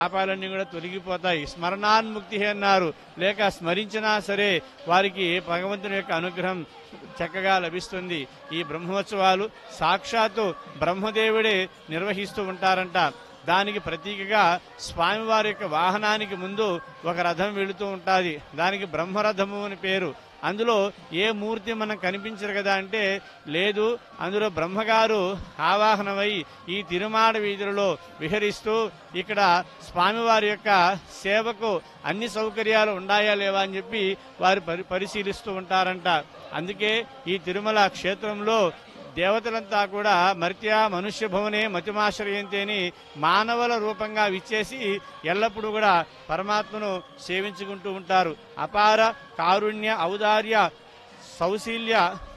పాపాలన్నీ కూడా తొలగిపోతాయి స్మరణాన్ముక్తి అన్నారు లేక స్మరించినా సరే వారికి భగవంతుని యొక్క అనుగ్రహం చక్కగా లభిస్తుంది ఈ బ్రహ్మోత్సవాలు సాక్షాత్తు బ్రహ్మదేవుడే నిర్వహిస్తూ ఉంటారంట దానికి ప్రతీకగా స్వామివారి యొక్క వాహనానికి ముందు ఒక రథం వెళుతూ ఉంటుంది దానికి బ్రహ్మరథము అని పేరు అందులో ఏ మూర్తి మనం కనిపించరు కదా అంటే లేదు అందులో బ్రహ్మగారు ఆవాహనమై ఈ తిరుమాడ వీధులలో విహరిస్తూ ఇక్కడ స్వామివారి యొక్క సేవకు అన్ని సౌకర్యాలు ఉన్నాయా లేవా అని చెప్పి వారు పరి పరిశీలిస్తూ ఉంటారంట అందుకే ఈ తిరుమల క్షేత్రంలో దేవతలంతా కూడా మర్త్య మనుష్య భవనే మతిమాశ్రయంతి అని మానవుల రూపంగా విచ్చేసి ఎల్లప్పుడూ కూడా పరమాత్మను సేవించుకుంటూ ఉంటారు అపార కారుణ్య ఔదార్య సౌశీల్య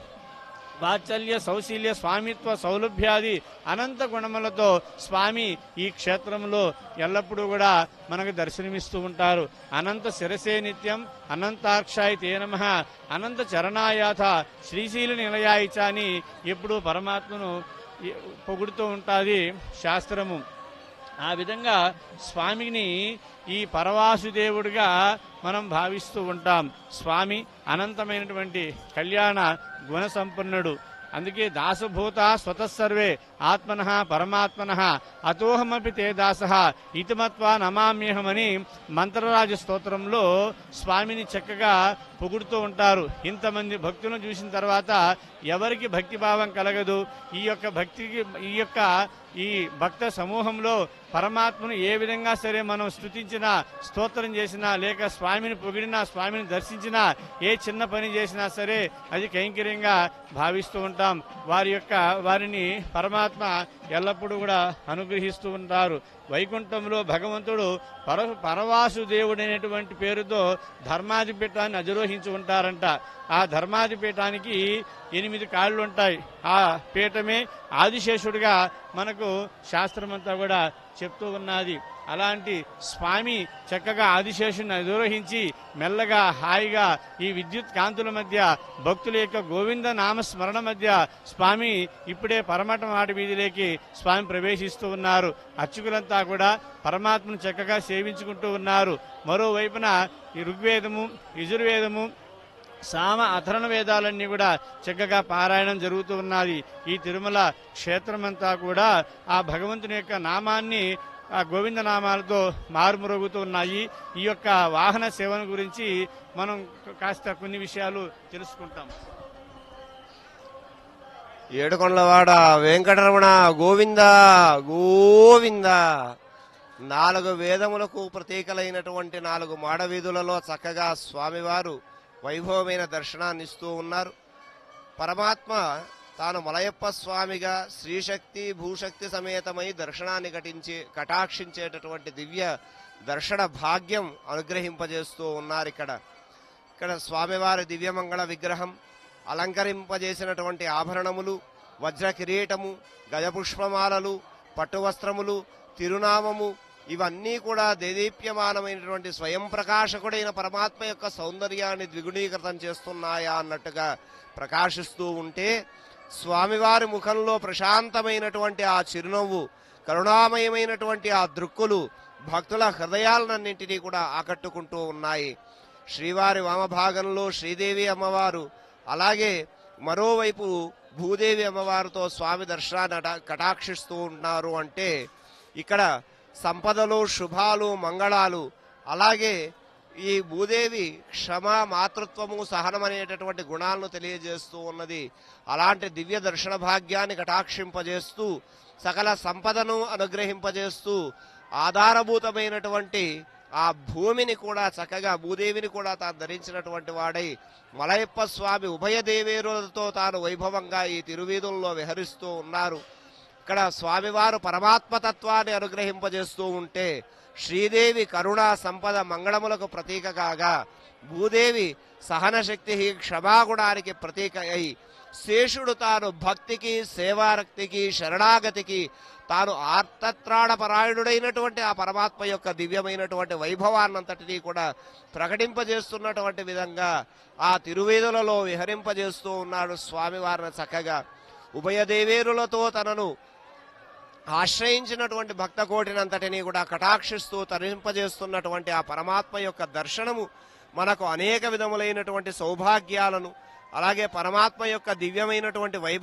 వాత్సల్య సౌశీల్య స్వామిత్వ సౌలభ్యాది అనంత గుణములతో స్వామి ఈ క్షేత్రంలో ఎల్లప్పుడూ కూడా మనకు దర్శనమిస్తూ ఉంటారు అనంత శిరసే నిత్యం అనంతాక్షాయ తే నమ అనంత చరణాయాథ శ్రీశీల నిలయాయిచ అని ఎప్పుడూ పరమాత్మను పొగుడుతూ ఉంటుంది శాస్త్రము ఆ విధంగా స్వామిని ఈ పరవాసుదేవుడిగా మనం భావిస్తూ ఉంటాం స్వామి అనంతమైనటువంటి కళ్యాణ గుణ సంపన్నుడు అందుకే దాసభూత స్వతస్సర్వే ఆత్మన పరమాత్మన అతోహమపి తే దాస ఇతిమత్వా నమామ్యహమని మంత్రరాజ స్తోత్రంలో స్వామిని చక్కగా పొగుడుతూ ఉంటారు ఇంతమంది భక్తులను చూసిన తర్వాత ఎవరికి భక్తి భావం కలగదు ఈ యొక్క భక్తికి ఈ యొక్క ఈ భక్త సమూహంలో పరమాత్మను ఏ విధంగా సరే మనం స్తుతించినా స్తోత్రం చేసినా లేక స్వామిని పొగిడినా స్వామిని దర్శించినా ఏ చిన్న పని చేసినా సరే అది కైంకర్యంగా భావిస్తూ ఉంటాం వారి యొక్క వారిని పరమాత్మ ఎల్లప్పుడూ కూడా అనుగ్రహిస్తూ ఉంటారు వైకుంఠంలో భగవంతుడు పర పరవాసుదేవుడైనటువంటి పేరుతో ధర్మాధిపీఠాన్ని అధిరోహించి ఉంటారంట ఆ ధర్మాధిపీఠానికి ఎనిమిది కాళ్ళు ఉంటాయి ఆ పీఠమే ఆదిశేషుడిగా మనకు శాస్త్రమంతా కూడా చెప్తూ ఉన్నది అలాంటి స్వామి చక్కగా ఆదిశేషుని అధిరోహించి మెల్లగా హాయిగా ఈ విద్యుత్ కాంతుల మధ్య భక్తుల యొక్క గోవింద నామ స్మరణ మధ్య స్వామి ఇప్పుడే పరమట మాట వీధిలోకి స్వామి ప్రవేశిస్తూ ఉన్నారు అర్చకులంతా కూడా పరమాత్మను చక్కగా సేవించుకుంటూ ఉన్నారు మరోవైపున ఈ ఋగ్వేదము యజుర్వేదము సామ అధరణ వేదాలన్నీ కూడా చక్కగా పారాయణం జరుగుతూ ఉన్నది ఈ తిరుమల క్షేత్రమంతా కూడా ఆ భగవంతుని యొక్క నామాన్ని ఆ గోవింద నామాలతో మారుమరుగుతూ ఉన్నాయి ఈ యొక్క వాహన సేవన గురించి మనం కాస్త కొన్ని విషయాలు తెలుసుకుంటాం ఏడుకొండలవాడ వెంకటరమణ గోవింద గోవింద నాలుగు వేదములకు ప్రతీకలైనటువంటి నాలుగు మాడవీధులలో చక్కగా స్వామివారు వైభవమైన దర్శనాన్ని ఇస్తూ ఉన్నారు పరమాత్మ తాను మలయప్ప స్వామిగా శ్రీశక్తి భూశక్తి సమేతమై దర్శనాన్ని కటించి కటాక్షించేటటువంటి దివ్య దర్శన భాగ్యం అనుగ్రహింపజేస్తూ ఉన్నారు ఇక్కడ ఇక్కడ స్వామివారి దివ్యమంగళ విగ్రహం అలంకరింపజేసినటువంటి ఆభరణములు వజ్ర కిరీటము గజపుష్పమాలలు పట్టు వస్త్రములు తిరునామము ఇవన్నీ కూడా దేదీప్యమానమైనటువంటి స్వయం ప్రకాశకుడైన పరమాత్మ యొక్క సౌందర్యాన్ని ద్విగుణీకృతం చేస్తున్నాయా అన్నట్టుగా ప్రకాశిస్తూ ఉంటే స్వామివారి ముఖంలో ప్రశాంతమైనటువంటి ఆ చిరునవ్వు కరుణామయమైనటువంటి ఆ దృక్కులు భక్తుల హృదయాలన్నింటినీ కూడా ఆకట్టుకుంటూ ఉన్నాయి శ్రీవారి వామభాగంలో శ్రీదేవి అమ్మవారు అలాగే మరోవైపు భూదేవి అమ్మవారితో స్వామి దర్శనాన్ని అట- కటాక్షిస్తూ ఉన్నారు అంటే ఇక్కడ సంపదలు శుభాలు మంగళాలు అలాగే ఈ భూదేవి క్షమ మాతృత్వము సహనం అనేటటువంటి గుణాలను తెలియజేస్తూ ఉన్నది అలాంటి దివ్య దర్శన భాగ్యాన్ని కటాక్షింపజేస్తూ సకల సంపదను అనుగ్రహింపజేస్తూ ఆధారభూతమైనటువంటి ఆ భూమిని కూడా చక్కగా భూదేవిని కూడా తాను ధరించినటువంటి వాడై మలయప్ప స్వామి ఉభయ దేవేరులతో తాను వైభవంగా ఈ తిరువీధుల్లో విహరిస్తూ ఉన్నారు ఇక్కడ స్వామివారు పరమాత్మతత్వాన్ని అనుగ్రహింపజేస్తూ ఉంటే శ్రీదేవి కరుణా సంపద మంగళములకు ప్రతీక కాగా భూదేవి సహనశక్తి క్షమాగుణానికి ప్రతీక అయి శేషుడు తాను భక్తికి సేవారక్తికి శరణాగతికి తాను ఆర్తత్రాణపరాయణుడైనటువంటి ఆ పరమాత్మ యొక్క దివ్యమైనటువంటి వైభవాన్నంతటినీ కూడా ప్రకటింపజేస్తున్నటువంటి విధంగా ఆ తిరువేదులలో విహరింపజేస్తూ ఉన్నాడు స్వామివారిని చక్కగా ఉభయ దేవేరులతో తనను ఆశ్రయించినటువంటి భక్త కోటినంతటినీ కూడా కటాక్షిస్తూ తరింపజేస్తున్నటువంటి ఆ పరమాత్మ యొక్క దర్శనము మనకు అనేక విధములైనటువంటి సౌభాగ్యాలను అలాగే పరమాత్మ యొక్క దివ్యమైనటువంటి వైభవ